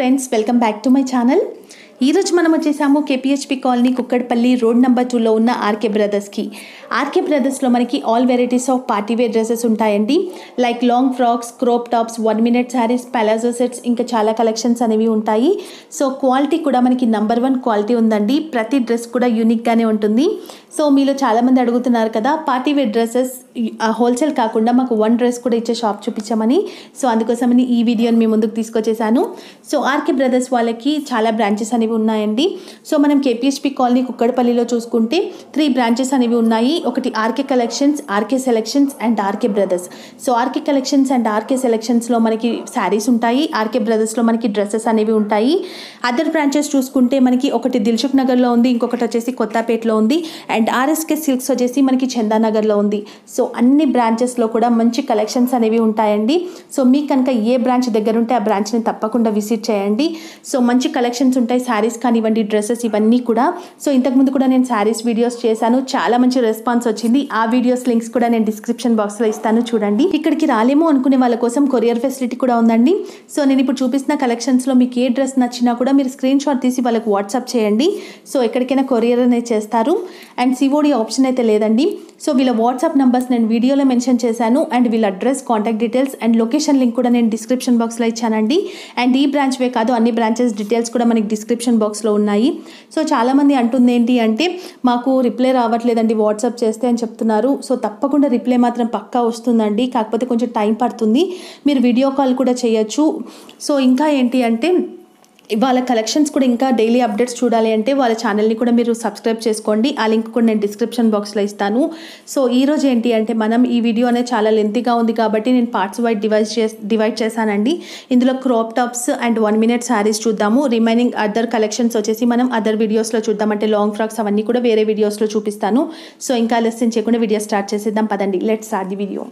Friends welcome back to my channel ఈరోజు మనం వచ్చేసాము KPHB colony Kukatpally road number టూలో ఉన్న ఆర్కే బ్రదర్స్కి ఆర్కే బ్రదర్స్లో మనకి all varieties of party wear dresses ఉంటాయండి like long frocks crop tops one minute sarees palazzo sets ఇంకా చాలా కలెక్షన్స్ అనేవి ఉంటాయి సో క్వాలిటీ కూడా మనకి నంబర్ వన్ క్వాలిటీ ఉందండి ప్రతి డ్రెస్ కూడా యూనిక్గానే ఉంటుంది సో మీలో చాలామంది అడుగుతున్నారు కదా పార్టీ వేర్ డ్రెస్సెస్ హోల్సేల్ కాకుండా మాకు వన్ డ్రెస్ కూడా ఇచ్చే షాప్ చూపించామని సో అందుకోసమని ఈ వీడియోని మీ ముందుకు తీసుకొచ్చేసాను సో ఆర్కే బ్రదర్స్ వాళ్ళకి చాలా బ్రాంచెస్ అనేవి ఉన్నాయండి సో మనం కేపీహెచ్పి కాలనీ కుక్కడపల్లిలో చూసుకుంటే త్రీ బ్రాంచెస్ అనేవి ఉన్నాయి ఒకటి RK collections RK selections and RK brothers so RK collections and RK సెలెక్షన్స్లో మనకి శారీస్ ఉంటాయి ఆర్కే బ్రదర్స్లో మనకి డ్రెస్సెస్ అనేవి ఉంటాయి అదర్ బ్రాంచెస్ చూసుకుంటే మనకి ఒకటి దిల్సుఖ్ నగర్లో ఉంది ఇంకొకటి వచ్చేసి కొత్తపేటలో ఉంది అండ్ ఆర్ఎస్కే సిల్క్స్ వచ్చేసి మనకి చందానగర్లో ఉంది సో అన్ని బ్రాంచెస్లో కూడా మంచి కలెక్షన్స్ అనేవి ఉంటాయండి సో మీకు కనుక ఏ బ్రాంచ్ దగ్గర ఉంటే ఆ బ్రాంచ్ని తప్పకుండా విజిట్ చేయండి సో మంచి కలెక్షన్స్ ఉంటాయి శారీస్ కానివ్వండి డ్రెస్సెస్ ఇవన్నీ కూడా సో ఇంతకుముందు కూడా నేను శారీస్ వీడియోస్ చేశాను చాలా మంచి రెస్పాన్స్ వచ్చింది ఆ వీడియోస్ లింక్స్ కూడా నేను డిస్క్రిప్షన్ బాక్స్లో ఇస్తాను చూడండి ఇక్కడికి రాలేమో అనుకునే వాళ్ళ కోసం కొరియర్ ఫెసిలిటీ కూడా ఉందండి సో నేను ఇప్పుడు చూపిస్తున్న కలెక్షన్స్లో మీకు ఏ డ్రెస్ నచ్చినా కూడా మీరు స్క్రీన్ షాట్ తీసి వాళ్ళకి వాట్సాప్ చేయండి సో ఎక్కడికైనా కొరియర్ అనేది చేస్తారు అండ్ సిఓడి ఆప్షన్ అయితే లేదండి సో వీళ్ళ వాట్సాప్ నెంబర్స్ నేను వీడియోలో మెన్షన్ చేశాను అండ్ వీళ్ళ address contact details and location link కూడా నేను డిస్క్రిప్షన్ బాక్స్లో ఇచ్చానండి అండ్ ఈ బ్రాంచ్వే కాదు అన్ని బ్రాంచెస్ డీటెయిల్స్ కూడా మనకి డిస్క్రిప్షన్ బాక్స్లో ఉన్నాయి సో చాలామంది అంటుంది ఏంటి అంటే మాకు రిప్లై రావట్లేదండి వాట్సాప్ చేస్తే అని చెప్తున్నారు సో తప్పకుండా రిప్లై మాత్రం పక్కా వస్తుందండి కాకపోతే కొంచెం టైం పడుతుంది మీరు వీడియో కాల్ కూడా చేయొచ్చు సో ఇంకా ఏంటి అంటే వాళ్ళ కలెక్షన్స్ కూడా ఇంకా డైలీ అప్డేట్స్ చూడాలి అంటే వాళ్ళ ఛానల్ని కూడా మీరు సబ్స్క్రైబ్ చేసుకోండి ఆ లింక్ కూడా నేను డిస్క్రిప్షన్ బాక్స్లో ఇస్తాను సో ఈరోజు ఏంటి అంటే మనం ఈ వీడియో అనేది చాలా లెంతీగా ఉంది కాబట్టి నేను పార్ట్స్ వైడ్ డివైడ్ చే డివైడ్ చేశానండి ఇందులో crop tops and one minute sarees చూద్దాము రిమైనింగ్ అదర్ కలెక్షన్స్ వచ్చేసి మనం అదర్ వీడియోస్లో చూద్దాం అంటే లాంగ్ ఫ్రాక్స్ అవన్నీ కూడా వేరే వీడియోస్లో చూపిస్తాను సో ఇంకా ఆలస్యం చేయకుండా వీడియో స్టార్ట్ చేసేద్దాం పదండి let start the video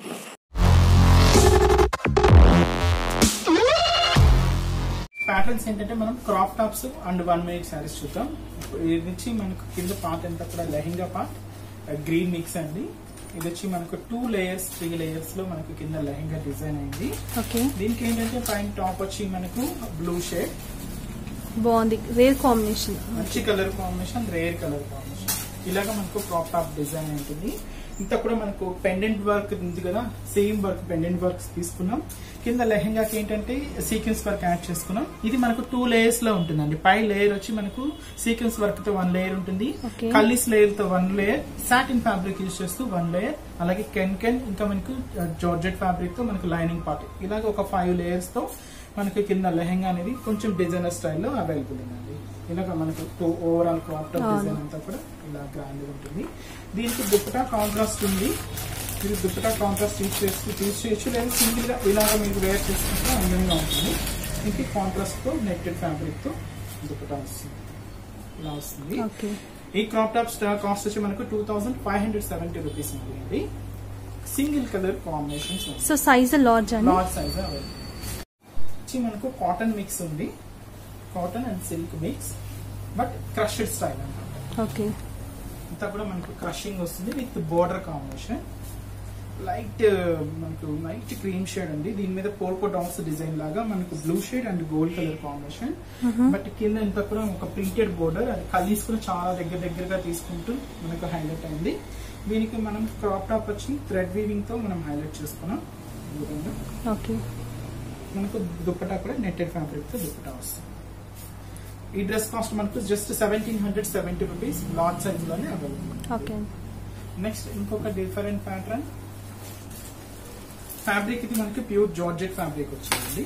patterns ఏంటంటే మనం crop tops and one minute sarees చూద్దాం ఇది నుంచి మనకు కింద పార్ట్ అంతా కూడా లెహంగా పార్ట్ గ్రీన్ మిక్స్ అండి ఇది వచ్చి మనకు టూ లేయర్స్ త్రీ లేయర్స్ లో మనకు కింద లెహంగా డిజైన్ అయింది ఓకే దీనికి ఏంటంటే పైన టాప్ వచ్చి మనకు బ్లూ షేడ్ బాగుంది రేర్ కాంబినేషన్ మంచి colour combination rare colour combination ఇలాగ మనకు క్రాప్ టాప్ డిజైన్ ఉంటుంది ఇంత కూడా మనకు పెండెంట్ వర్క్ ఉంది కదా సేమ్ వర్క్ పెండెంట్ వర్క్స్ తీసుకున్నాం కింద లెహంగాకి ఏంటంటే సీక్వెన్స్ వర్క్ యాడ్ చేసుకున్నాం ఇది మనకు టూ లేయర్స్ లో ఉంటుందండి పై లేయర్ వచ్చి మనకు సీక్వెన్స్ వర్క్ తో వన్ లేయర్ ఉంటుంది Okay. కల్లీస్ లేయర్ తో one layer satin fabric use చేస్తూ వన్ లేయర్ అలాగే కెన్ కెన్ ఇంకా మనకు జార్జెట్ ఫ్యాబ్రిక్ తో మనకు లైనింగ్ పార్ట్ ఇలాగ ఒక ఫైవ్ లేయర్స్ తో మనకి కింద లెహంగా అనేది కొంచెం డిజైనర్ స్టైల్లో అవైలబుల్ ఉందండి ఇలాగ మనకు ఓవరాల్ క్రాప్ టాప్ డిజైన్ అంతా కూడా ఇలా గ్రాండ్ ఉంటుంది దీనికి దుప్పటా కాంట్రాస్ట్ ఉంది ఇది దుప్పటా కాంట్రాస్ట్ యూజ్ చేస్తూ యూజ్ చేయొచ్చు లేదా సింగిల్ గా ఇలాగ మీకు వేర్ చేసుకుంటే అందంగా ఉంటుంది ఇంక కాంట్రాస్ట్ తో నెట్టెడ్ ఫ్యాబ్రిక్ తో దుప్పటా వస్తుంది ఇలా వస్తుంది ఓకే ఈ క్రాప్ టాప్స్ కాస్ట్ వచ్చి మనకు two thousand five hundred seventy rupees ఉంది single colour combinations so size large అండి లార్జ్ సైజ్ వచ్చి మనకు కాటన్ మిక్స్ ఉంది cotton and silk mix but crushed style అనమాట ఓకే అంతా కూడా మనకు క్రషింగ్ వస్తుంది విత్ బోర్డర్ కాంబినేషన్ లైట్ మనకు లైట్ క్రీమ్ షేడ్ ఉంది దీని మీద పోల్కో డాట్స్ డిజైన్ లాగా మనకు blue shade and gold colour combination but కింద ఇంత కూడా ఒక ప్రింటెడ్ బోర్డర్ అది కలీస్ కూడా చాలా దగ్గర దగ్గరగా తీసుకుంటూ మనకు హైలైట్ అయింది దీనికి మనం క్రాప్ టాప్ వచ్చి థ్రెడ్ వీవింగ్ తో మనం హైలైట్ చేసుకున్నాం ఈ విధంగా ఓకే మనకు దుప్పటా కూడా నెట్టెడ్ ఫ్యాబ్రిక్ తో దుప్పటా వస్తుంది ఈ డ్రెస్ కాస్ట్ మనకు just seventeen hundred seventy rupees large size లోనే అవైలబుల్ ఓకే నెక్స్ట్ ఇంకొక డిఫరెంట్ ప్యాటర్న్ ఫ్యాబ్రిక్ ఇది మనకి ప్యూర్ జార్జెట్ ఫ్యాబ్రిక్ వచ్చిందండి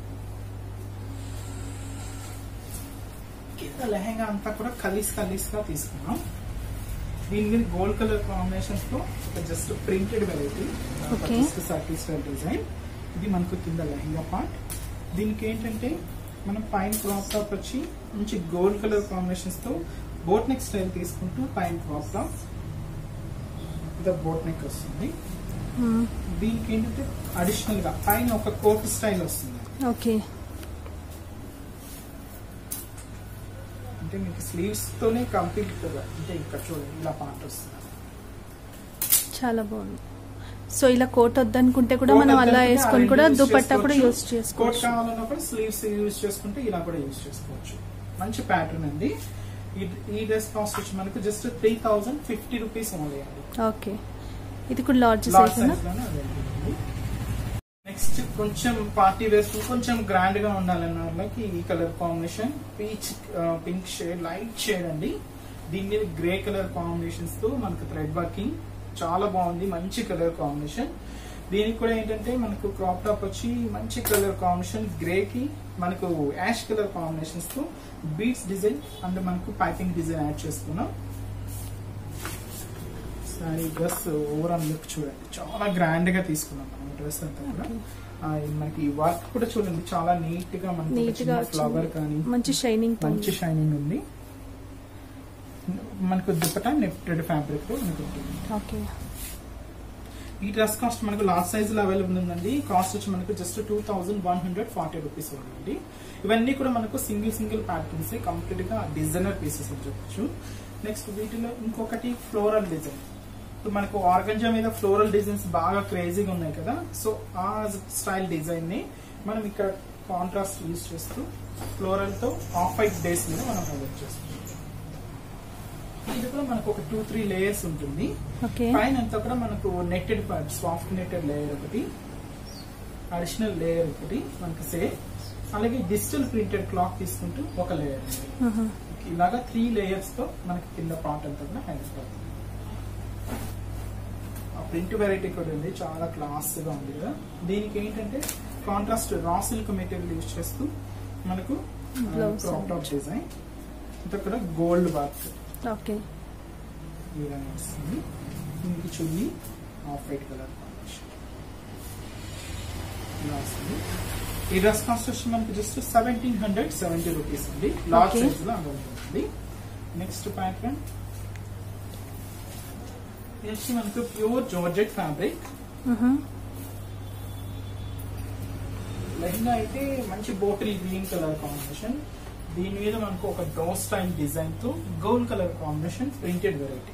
కింద లెహంగా అంతా కూడా కలీస్ కలీస్ గా తీసుకున్నాం దీని మీద గోల్డ్ కలర్ కాంబినేషన్స్ తో ఒక just printed variety Okay. Circle style design ఇది మనకు కింద లెహంగా పార్ట్ దీనికి ఏంటంటే మనం పైన క్రాప్ టాప్ వచ్చి మంచి గోల్డ్ కలర్ కాంబినేషన్స్ తో బోట్ నెక్ స్టైల్ తీసుకుంటూ పైన క్రాప్ టాప్ ఇది బోట్ నెక్ వస్తుంది దీనికి ఏంటంటే అడిషనల్ గా పైన ఒక కోట్ స్టైల్ వస్తుంది ఓకే అంటే మీకు స్లీవ్స్ తోనే కంప్లీట్ అంటే ఇక్కడ చూడండి ఇలా పార్ట్ వస్తుంది చాలా బాగుంది సో ఇలా కోట్ వద్దనుకుంటే కూడా మనం అలా వేసుకొని కూడా దుపట్టా కూడా యూస్ కోట్ చేసుకోవచ్చు కావాలన్నప్పుడు స్లీవ్స్ యూజ్ చేసుకుంటే ఇలా కూడా యూజ్ చేసుకోవచ్చు మంచి ప్యాటర్న్ అండి ఈ- ఈ డ్రెస్ కాస్ట్ వచ్చి మనకు just three thousand fifty rupees only అండి ఓకే ఇది కూడా లార్జ్ లార్జ్ సైజ్ సైజ్ లోనే available ఉంది నెక్స్ట్ కొంచెం పార్టీ వేర్ కొంచెం గ్రాండ్ గా ఉండాలన్న వాళ్ళకి ఈ colour combination peach pink shade light shade అండి దీని మీద గ్రే కలర్ కాంబినేషన్స్ తో మనకు థ్రెడ్ వర్కింగ్ చాలా బాగుంది మంచి కలర్ కాంబినేషన్ దీనికి కూడా ఏంటంటే మనకు క్రాప్ టాప్ వచ్చి మంచి కలర్ కాంబినేషన్ గ్రే కి మనకు యాష్ కలర్ కాంబినేషన్స్ తో బీట్స్ డిజైన్ అండ్ మనకు పైపింగ్ డిజైన్ యాడ్ చేసుకున్నాం సారీ డ్రెస్ ఓవరాల్ లుక్ చూడండి చాలా గ్రాండ్ గా తీసుకున్నాం మనం డ్రెస్ అంతా కూడా ఆ, మనకి వర్క్ కూడా చూడండి చాలా నీట్ గా మనకి నీట్ గా ఫ్లవర్ కానీ వచ్చింది మంచి షైనింగ్ మంచి షైనింగ్ ఉంది మనకు దుప్పట నెఫ్టెడ్ ఫ్యాబ్రిక్ తో మనకు ఉంటుంది ఓకే ఈ డ్రెస్ కాస్ట్ మనకు లార్జ్ సైజ్ లో అవైలబుల్ ఉందండి కాస్ట్ వచ్చి మనకు just two thousand one hundred forty rupees ఉందండి ఇవన్నీ కూడా మనకు సింగిల్ సింగిల్ ప్యాటర్న్స్ కంప్లీట్ గా డిజైనర్ పీసెస్ అని చెప్పొచ్చు నెక్స్ట్ వీటిలో ఇంకొకటి ఫ్లోరల్ డిజైన్ ఇప్పుడు మనకు ఆర్గంజా మీద ఫ్లోరల్ డిజైన్స్ బాగా క్రేజీగా ఉన్నాయి కదా సో ఆ స్టైల్ డిజైన్ ని మనం ఇక్కడ కాంట్రాస్ట్ యూజ్ చేస్తూ ఫ్లోరల్ తో ఆఫ్ వైట్ బేస్ మీద మనం హైలైట్ చేస్తాం ఇది కూడా మనకు ఒక టూ త్రీ లేయర్స్ ఉంటుంది ఓకే పైన అంతా కూడా మనకు netted part soft netted layer ఒకటి అడిషనల్ లేయర్ ఒకటి మనకు సేమ్ అలాగే డిజిటల్ ప్రింటెడ్ క్లాత్ తీసుకుంటూ ఒక లేయర్ ఇలాగా త్రీ లేయర్స్ తో మనకి కింద పార్ట్ అంతా కూడా హైలైట్ అవుతుంది ఆ ప్రింట్ వెరైటీ కూడా ఉంది చాలా క్లాస్ గా ఉంది కదా దీనికి ఏంటంటే కాంట్రాస్ట్ రా సిల్క్ మెటీరియల్ యూజ్ చేస్తూ మనకు Blouse. క్రాప్ టాప్ డిజైన్ అంతా కూడా గోల్డ్ వర్క్ ఓకే ఈ విధంగా వస్తుంది దీనికి chunni off white colour combination ఇలా వస్తుంది ఈ డ్రెస్ కాస్ట్ వచ్చి మనకి just seventeen hundred seventy rupees ఉంది లార్జ్ Okay. సైజ్ లో అవైలబుల్ ఉంది నెక్స్ట్ ప్యాటర్న్ ఇది వచ్చి మనకు ప్యూర్ జార్జెట్ ఫ్యాబ్రిక్ లెహంగా అయితే మంచి బోటిల్ గ్రీన్ కలర్ కాంబినేషన్ దీని మీద మనకు ఒక డో స్టైల్ డిజైన్ తో gold colour combination printed variety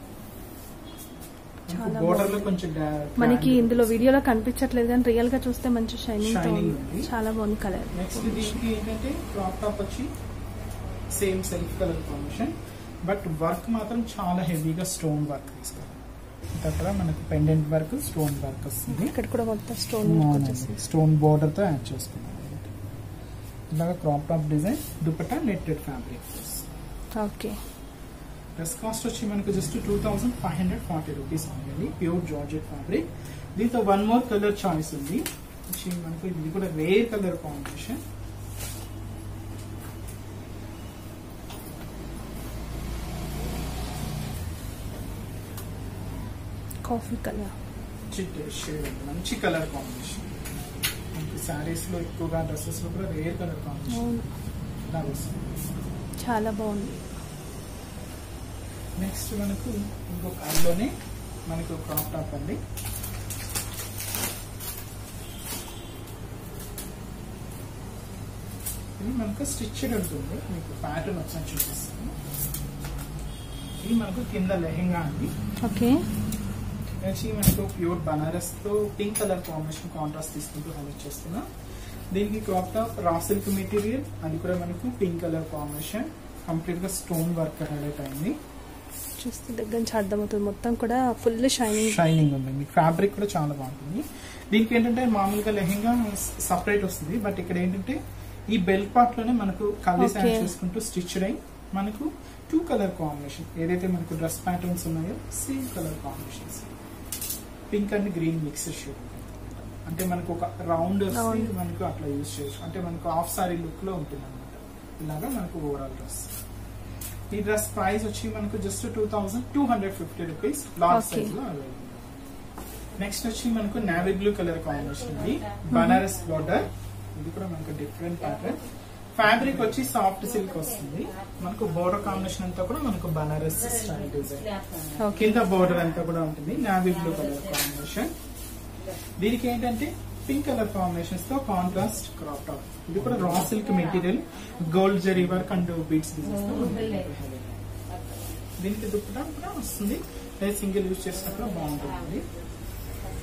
చాలా బోర్డర్ లో బాగుంది. కొంచెం డా- మనకి grand ఇందులో వీడియోలో కనిపించట్లేదు కానీ రియల్ గా చూస్తే మంచి షైనింగ్ తో Shining ఉంది ఉంది. చాలా బాగుంది కలర్ నెక్స్ట్ దీనికి ఏంటంటే క్రాప్ టాప్ వచ్చి same self colour combination but work మాత్రం చాలా హెవీగా స్టోన్ వర్క్ తీసుకోవాలి అక్కడ మనకు పెండెంట్ వర్క్ స్టోన్ వర్క్ వస్తుంది ఇక్కడ కూడా మొత్తం స్టోన్ వచ్చేసింది స్టోన్ బోర్డర్ తో యాడ్ చేసుకున్నాం ఇలాగా crop top design dupatta netted fabric okay dress cost వచ్చి మనకు just two thousand five hundred forty rupees ఉంది ప్యూర్ జార్జెట్ ఫ్యాబ్రిక్ దీంతో వన్ మోర్ కలర్ చాయిస్ ఉంది వచ్చి మనకు ఇది కూడా rare colour combination coffee colour shade మంచి కలర్ కాంబినేషన్ మనకి శారీస్ లో ఎక్కువగా డ్రెస్సెస్ లో కూడా రేర్ కలర్ కాంబినేషన్ అవును ఇలా వస్తుంది చాలా బాగుంది నెక్స్ట్ మనకు ఇంకొక అందులోనే మనకు క్రాప్ టాప్ అండి ఇది మనకు స్టిచ్డ్ ఉంటుంది మీకు ప్యాటర్న్ వచ్చి చూపిస్తాను ఇది మనకు కింద లెహెంగా అండి ఓకే వచ్చి మనకు ప్యూర్ బనారస్ తో పింక్ కలర్ కాంబినేషన్ కాంట్రాస్ట్ తీసుకుంటూ హైలైట్ చేస్తున్నా దీనికి crop top raw silk material అది కూడా మనకు పింక్ కలర్ కాంబినేషన్ కంప్లీట్ గా స్టోన్ వర్క్ హైలైట్ అయింది చూస్తే దగ్గర నుంచి అర్థమవుతుంది మొత్తం కూడా ఫుల్ షైనింగ్ షైనింగ్ ఉంది మీకు ఫ్యాబ్రిక్ కూడా చాలా బాగుంటుంది దీనికి ఏంటంటే మామూలుగా లెహెంగా సపరేట్ వస్తుంది బట్ ఇక్కడ ఏంటంటే ఈ బెల్ట్ పార్ట్ లోనే మనకు కలర్స్ Okay. యాడ్ చేసుకుంటూ స్టిచ్డ్ అయి మనకు టూ కలర్ కాంబినేషన్ ఏదైతే మనకు డ్రెస్ ప్యాటర్న్స్ ఉన్నాయో same colour combinations pink and green mix shade అంటే మనకు ఒక రౌండ్ వస్తే Round. మనకు అట్లా యూజ్ చేయొచ్చు అంటే మనకు హాఫ్ సారీ లుక్ లో ఉంటుంది అనమాట ఇలాగా మనకు ఓవరాల్ డ్రెస్ ఈ డ్రెస్ ప్రైస్ వచ్చి మనకు just two thousand two hundred fifty rupees large Okay. Size లో అవైలబుల్ నెక్స్ట్ వచ్చి మనకు నావీ బ్లూ కలర్ కాంబినేషన్ ఇది బనారస్ బార్డర్ ఇది కూడా మనకు డిఫరెంట్ ప్యాటర్న్ ఫ్యాబ్రిక్ వచ్చి సాఫ్ట్ సిల్క్ వస్తుంది మనకు బోర్డర్ కాంబినేషన్ అంతా కూడా మనకు బనారస్ స్టైల్ డిజైన్ ఓకే కింద బోర్డర్ అంతా కూడా ఉంటుంది నావీ బ్లూ కలర్ కాంబినేషన్ దీనికి ఏంటంటే పింక్ కలర్ కాంబినేషన్స్ తో కాంట్రాస్ట్ క్రాప్ టాప్ ఇది కూడా raw silk material gold zari work and beads designs తో మనకి ఉంటుంది. దీనికి దుప్పటా కూడా వస్తుంది సింగిల్ యూజ్ చేసినా కూడా బాగుంటుంది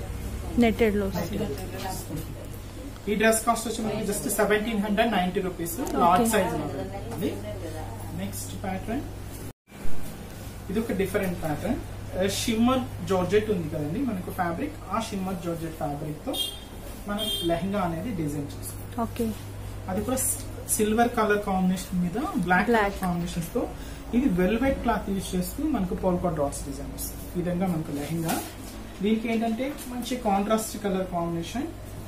నెట్టెడ్ లో వస్తుంది ఈ డ్రెస్ కాస్ట్ వచ్చి మనకి just seventeen hundred ninety rupees large size next pattern ఇది ఒక డిఫరెంట్ ప్యాటర్న్ షిమ్మర్ జార్జెట్ ఉంది కదండి మనకు ఫ్యాబ్రిక్ ఆ షిమ్మర్ జార్జెట్ ఫ్యాబ్రిక్ తో మనం లెహంగా అనేది డిజైన్ చేస్తాం ఓకే అది కూడా సిల్వర్ కలర్ కాంబినేషన్ మీద బ్లాక్ Black. కలర్ కాంబినేషన్స్ తో ఇది వెల్వెట్ క్లాత్ యూజ్ చేస్తూ మనకు పోల్కా డ్రాట్స్ డిజైన్ వస్తుంది ఈ విధంగా మనకు లెహంగా దీనికి ఏంటంటే మంచి కాంట్రాస్ట్ కలర్ కాంబినేషన్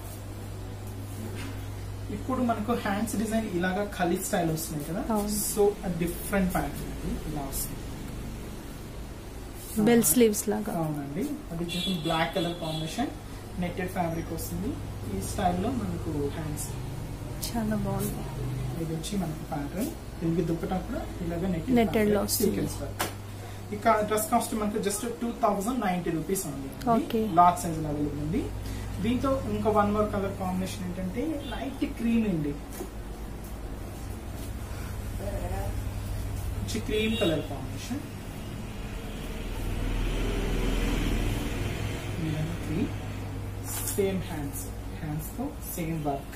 ఇప్పుడు మనకు హ్యాండ్స్ డిజైన్ ఇలాగా ఖలీ స్టైల్ వస్తున్నాయి కదా అవును. సో డిఫరెంట్ ప్యాటర్న్ ఇది ఇలా వస్తుంది బెల్ స్లీవ్స్ లాగా అవునండి అది కొంచెం black colour combination netted fabric వస్తుంది ఈ స్టైల్లో మనకు హ్యాండ్స్ చాలా బాగుంది ఇది వచ్చి మనకు ప్యాటర్న్ దీనికి దుప్పటా కూడా ఇలాగ Netted లో వస్తుంది. సీక్వెన్స్ ఇక డ్రెస్ కాస్ట్ మనకు just two thousand ninety rupees ఉంది Okay. లార్జ్ సైజ్ అవైలబుల్ ఉంది దీంతో ఇంకా వన్ మోర్ కలర్ కాంబినేషన్ ఏంటంటే లైట్ క్రీమ్ అండి cream colour combination cream same hands hands తో సేమ్ వర్క్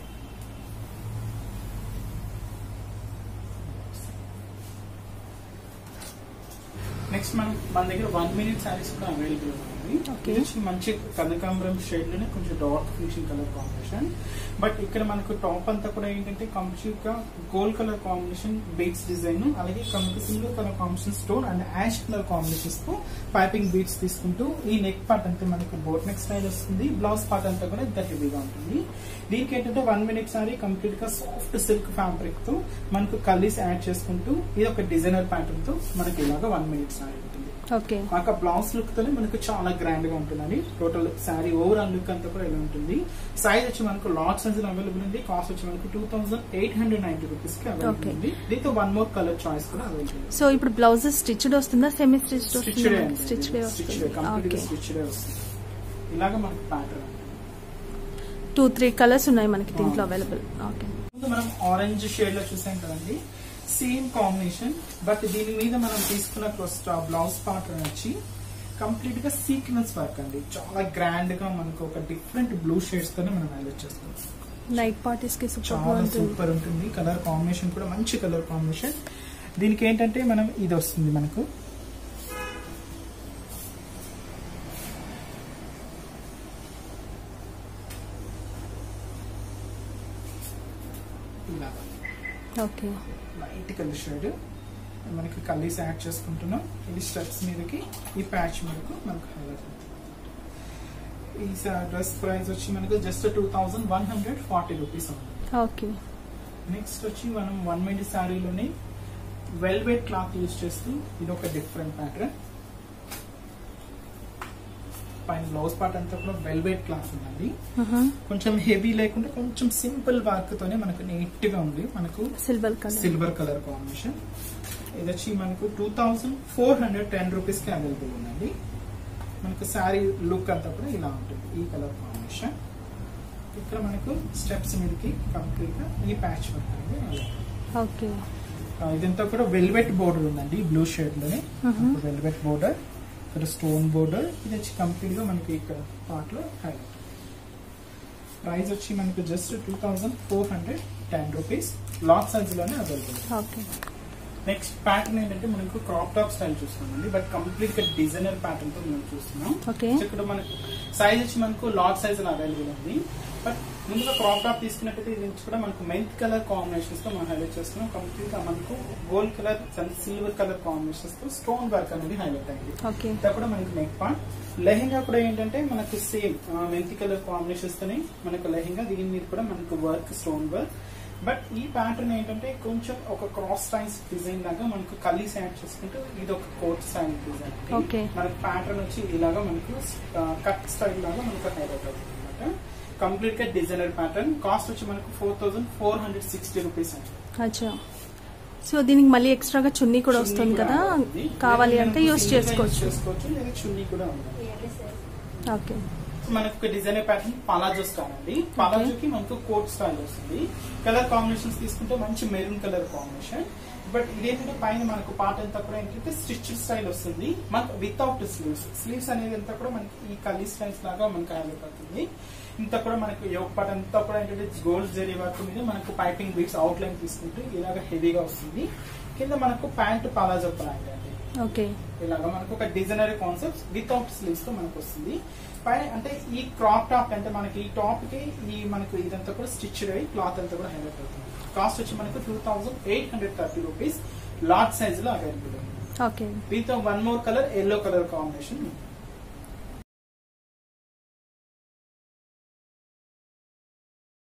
నెక్స్ట్ మనం మన దగ్గర వన్ మినిట్ శారీస్ కూడా అవైలబుల్ ఉంది Okay. ఇది వచ్చి మంచి కనకాంబరం షేడ్ లోనే కొంచెం dark finishing colour combination but ఇక్కడ మనకు టాప్ అంతా కూడా ఏంటంటే కంప్లీట్ గా gold colour combination beads design అలాగే మనకు silver colour combination stone and ash colour combinations తో పైపింగ్ బీట్స్ తీసుకుంటూ ఈ నెక్ పార్ట్ అంతా మనకు బోట్ నెక్ స్టైల్ వస్తుంది బ్లౌజ్ పార్ట్ అంతా కూడా ఇంత హెవీగా ఉంటుంది దీనికి ఏంటంటే వన్ మినిట్ సారీ కంప్లీట్ గా సాఫ్ట్ సిల్క్ ఫ్యాబ్రిక్ తో మనకు కలీస్ యాడ్ చేసుకుంటూ ఇది ఒక డిజైనర్ ప్యాటర్న్ తో మనకి ఇలాగా వన్ మినిట్ సారీ ఉంటుంది ఓకే మాకు బ్లౌజ్ లుక్ తోనే మనకు చాలా గ్రాండ్ గా ఉంటుందండి టోటల్ శారీ ఓవరాల్ లుక్ అంతా కూడా ఇలా ఉంటుంది సైజ్ వచ్చి మనకు లాట్ సైజ్ అవైలబుల్ ఉంది కాస్ట్ వచ్చి మనకు two thousand eight hundred ninety rupees కి అవైలబుల్ Okay. ఉంది దీంతో వన్ మోర్ కలర్ చాయిస్ కూడా అవైలబుల్ ఉంది సో ఇప్పుడు బ్లౌజెస్ స్టిచ్డ్ వస్తుందా సెమీ స్టిచ్డ్ స్టిచ్డ్ వస్తుందా స్టిచ్డ్ వస్తుంది కంప్లీట్ ఓకే స్టిచ్డ్ వస్తుంది ఇలాగా మనకు ప్యాటర్న్ టూ త్రీ కలర్స్ ఉన్నాయి మనకి దీంట్లో అవైలబుల్ ఓకే ముందు మనం ఆరెంజ్ షేడ్ లో చూసాం కదండి సేమ్ కాంబినేషన్ బట్ దీని మీద మనం తీసుకున్న బ్లౌజ్ పార్ట్ వచ్చి కంప్లీట్ గా సీక్వెన్స్ వర్క్ అండి చాలా గ్రాండ్ గా మనకు ఒక డిఫరెంట్ బ్లూ షేడ్స్ తోనే మనం హైలైట్ చేస్తాం నైట్ పార్టీస్ కి సూపర్ చాలా బాగుంటుంది సూపర్ ఉంటుంది కలర్ కాంబినేషన్ కూడా మంచి కలర్ కాంబినేషన్ దీనికి ఏంటంటే మనం ఇది వస్తుంది మనకు ఇలా ఓకే లైట్ కలర్ షేడ్ మనకి కలీస్ యాడ్ చేసుకుంటున్నాం ఇది స్టెప్స్ మీదకి ఈ ప్యాచ్ మీదకు మనకు హైలైట్ అవుతుంది ఈ డ్రెస్ ప్రైస్ వచ్చి మనకు just two thousand one hundred forty rupees ఉంది ఓకే నెక్స్ట్ వచ్చి మనం వన్ మినిట్ శారీలోనే వెల్వెట్ క్లాత్ యూజ్ చేస్తూ ఇది ఒక డిఫరెంట్ ప్యాటర్న్ పైన బ్లౌజ్ పార్ట్ అంతా కూడా వెల్వెట్ క్లాత్ ఉందండి కొంచెం హెవీ లేకుండా కొంచెం సింపుల్ వర్క్ తోనే మనకు నీట్ గా ఉంది మనకు silver colour silver colour combination ఇది వచ్చి మనకు two thousand four hundred ten rupees కి అవైలబుల్ ఉందండి మనకు శారీ లుక్ అంతా కూడా ఇలా ఉంటుంది ఈ కలర్ కాంబినేషన్ ఇక్కడ మనకు స్టెప్స్ మీదకి కంప్లీట్ గా ఈ ప్యాచ్ వర్క్ అనేది అలా. ఓకే ఆ, ఇదంతా కూడా వెల్వెట్ బోర్డర్ ఉందండి బ్లూ షేడ్ లోనే Mhm. వెల్వెట్ బోర్డర్ ఇక్కడ స్టోన్ బోర్డర్ ఇది వచ్చి కంప్లీట్ గా మనకి ఇక్కడ పార్ట్ లో హైలైట్ ప్రైస్ వచ్చి మనకు just two thousand four hundred ten rupees లాక్ సైజ్ లోనే అవైలబుల్ ఓకే నెక్స్ట్ ప్యాటర్న్ ఏంటంటే మనకు క్రాప్ టాప్ స్టైల్ చూస్తున్నామండి బట్ కంప్లీట్ గా డిజైనర్ ప్యాటర్న్ తో మనం చూస్తున్నాం ఓకే సో ఇక్కడ మనకు సైజ్ వచ్చి మనకు లార్జ్ సైజ్ అవైలబుల్ ఉంది బట్ ముందుగా క్రాప్ టాప్ తీసుకున్నట్టయితే ఇది నుంచి కూడా మనకు మెంత్ కలర్ కాంబినేషన్స్ తో మనం హైలైట్ చేస్తున్నాం కంప్లీట్ గా మనకు gold colour silver colour combinations తో స్టోన్ వర్క్ అనేది హైలైట్ అయింది ఓకే ఇది కూడా మనకి నెక్ పార్ట్ లెహెంగా కూడా ఏంటంటే మనకు సేమ్ మెంతి కలర్ కాంబినేషన్స్ తోనే మనకు లెహెంగా దీని మీద కూడా మనకు వర్క్ స్టోన్ వర్క్ బట్ ఈ ప్యాటర్న్ ఏంటంటే కొంచెం ఒక క్రాస్ స్టైల్స్ డిజైన్ లాగా మనకు కలీస్ యాడ్ చేసుకుంటూ ఇది ఒక కోట్ స్టైల్ డిజైన్ Okay. మనకి ప్యాటర్న్ వచ్చి ఇలాగా మనకు కట్ స్టైల్ లాగా మనకు హైలైట్ అవుతుంది అనమాట కంప్లీట్ గా డిజైనర్ ప్యాటర్న్ కాస్ట్ వచ్చి మనకు four thousand four hundred sixty rupees అండి అచ్చా సో దీనికి మళ్ళీ ఎక్స్ట్రాగా చున్నీ కూడా వస్తుంది కదా కావాలి అంటే యూస్ చేసుకోవచ్చు చేసుకోవచ్చు లేదా చున్నీ కూడా ఉంది ఓకే మనకు ఒక డిజైనర్ ప్యాటర్న్ పలాజో స్టైల్ అండి పలాజోకి మనకు కోట్ స్టైల్ వస్తుంది కలర్ కాంబినేషన్స్ తీసుకుంటే మంచి మెరూన్ కలర్ కాంబినేషన్ బట్ ఇదేంటంటే పైన మనకు పార్ట్ అంతా కూడా ఏంటంటే స్టిచ్ స్టైల్ వస్తుంది మనకు వితౌట్ స్లీవ్స్ స్లీవ్స్ అనేది అంతా కూడా మనకి ఈ కలీ స్టైల్స్ లాగా మనకు హ్యాండిల్ పడుతుంది ఇంత కూడా మనకు యోగ పార్ట్ అంతా కూడా ఏంటంటే గోల్డ్ జరీ వర్క్ మీద మనకు పైపింగ్ బీట్స్ అవుట్ లైన్ తీసుకుంటే ఇలాగ హెవీగా వస్తుంది కింద మనకు ప్యాంట్ పలాజో ప్యాంట్ అండి ఓకే ఇలాగా మనకు ఒక డిజైనరీ కాన్సెప్ట్ వితౌట్ స్లీవ్స్ తో మనకు వస్తుంది పైన అంటే ఈ క్రాప్ టాప్ అంటే మనకి ఈ టాప్ కి ఈ మనకు ఇదంతా కూడా స్టిచ్ అయ్యి క్లాత్ అంతా కూడా హైలైట్ అవుతుంది కాస్ట్ వచ్చి మనకు two thousand eight hundred thirty rupees large size లో అవైలబుల్ ఉంది ఓకే దీంతో one more colour yellow colour combination ఉంది